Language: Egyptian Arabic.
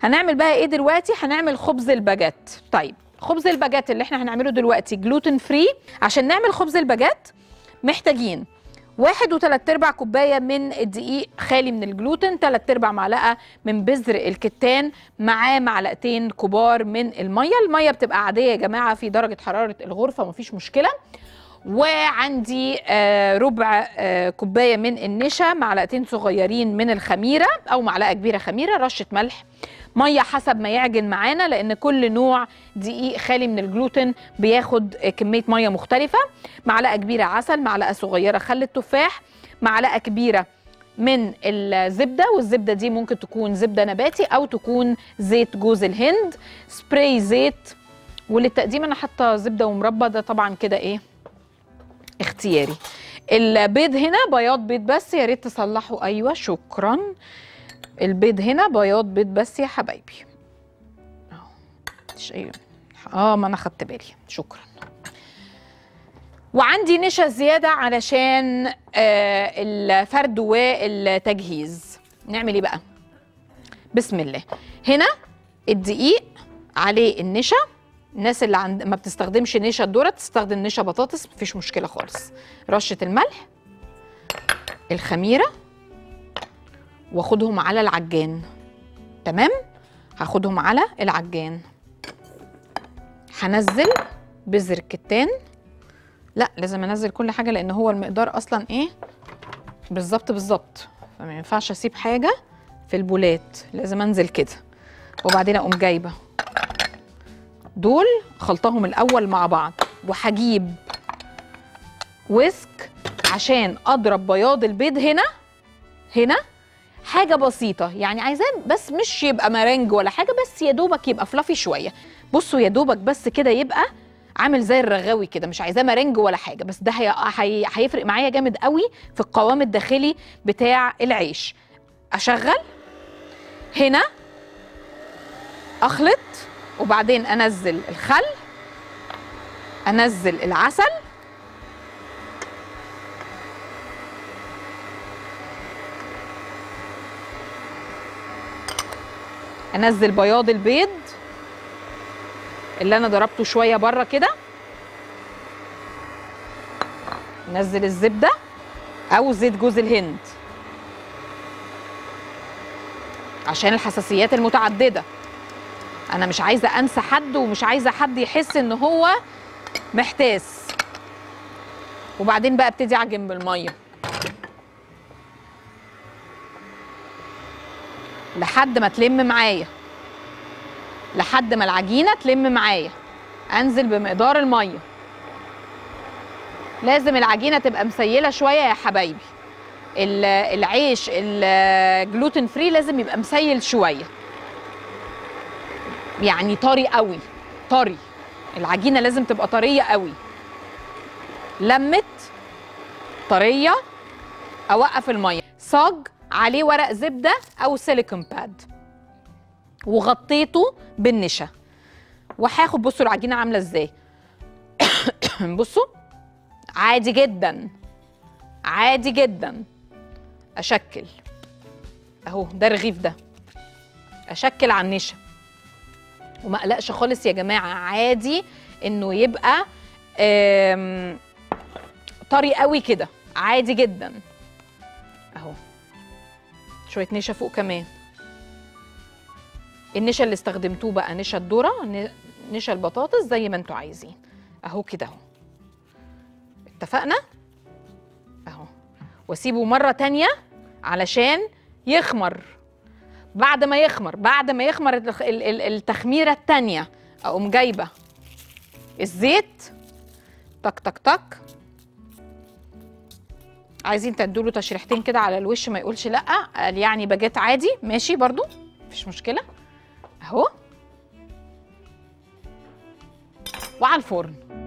هنعمل بقى ايه دلوقتي هنعمل خبز الباجيت طيب خبز الباجيت اللي احنا هنعمله دلوقتي جلوتين فري عشان نعمل خبز الباجيت محتاجين واحد وتلات ارباع كوبايه من الدقيق خالي من الجلوتين تلات ارباع معلقه من بذر الكتان معاه معلقتين كبار من الميه الميه بتبقى عاديه يا جماعه في درجه حراره الغرفه مفيش مشكله وعندي آه، ربع آه، كوبايه من النشا معلقتين صغيرين من الخميره او معلقه كبيره خميره رشه ملح ميه حسب ما يعجن معانا لان كل نوع دقيق خالي من الجلوتين بياخد آه، كميه ميه مختلفه معلقه كبيره عسل معلقه صغيره خل التفاح معلقه كبيره من الزبده والزبده دي ممكن تكون زبده نباتي او تكون زيت جوز الهند سبراي زيت وللتقديم انا حاطه زبده ومربى ده طبعا كده ايه اختياري البيض هنا بياض بيض بس يا ريت تصلحوا ايوه شكرا البيض هنا بياض بيض بس يا حبايبي اهو مش ايوه اه ما انا خدت بالي شكرا وعندي نشا زياده علشان آه الفرد والتجهيز نعمل ايه بقى بسم الله هنا الدقيق عليه النشا الناس اللي عند ما بتستخدمش نشا الذره تستخدم نشا بطاطس مفيش مشكله خالص رشه الملح الخميره واخدهم على العجان تمام هاخدهم على العجان هنزل بذر الكتان لا لازم انزل كل حاجه لان هو المقدار اصلا ايه بالظبط بالظبط فما ينفعش اسيب حاجه في البولات لازم انزل كده وبعدين اقوم جايبه دول خلطهم الاول مع بعض وهجيب ويسك عشان اضرب بياض البيض هنا هنا حاجه بسيطه يعني عايزاه بس مش يبقى مرنج ولا حاجه بس يا دوبك يبقى فلافي شويه بصوا يا دوبك بس كده يبقى عامل زي الرغاوي كده مش عايزاه مرنج ولا حاجه بس ده هي- هي- هيفرق معايا جامد قوي في القوام الداخلي بتاع العيش اشغل هنا اخلط وبعدين انزل الخل انزل العسل انزل بياض البيض اللي انا ضربته شويه بره كده نزل الزبده او زيت جوز الهند عشان الحساسيات المتعدده انا مش عايزه انسى حد ومش عايزه حد يحس ان هو محتاس وبعدين بقى ابتدي اعجن بالميه لحد ما تلم معايا لحد ما العجينه تلم معايا انزل بمقدار الميه لازم العجينه تبقى مسيله شويه يا حبايبي ال- العيش الجلوتين فري لازم يبقى مسيل شويه يعني طري قوي طري العجينه لازم تبقى طريه قوي لمت طريه اوقف الميه صاج عليه ورق زبده او سيليكون باد وغطيته بالنشا وهاخد بصوا العجينه عامله ازاي بصوا عادي جدا عادي جدا اشكل اهو ده الرغيف ده اشكل على النشا وما اقلقش خالص يا جماعه عادي انه يبقى آم، طري قوي كده عادي جدا اهو شويه نشا فوق كمان النشا اللي استخدمتوه بقى نشا الذره ن- نشا البطاطس زي ما انتوا عايزين اهو كده اهو اتفقنا اهو واسيبه مره تانية علشان يخمر بعد ما يخمر بعد ما يخمر الخ- ال- ال- التخميره التانية اقوم جايبه الزيت تك تك تك عايزين تدوا له تشريحتين كده على الوش ما يقولش لا قال يعني باجيت عادي ماشي برضو مفيش مشكله اهو وعلى الفرن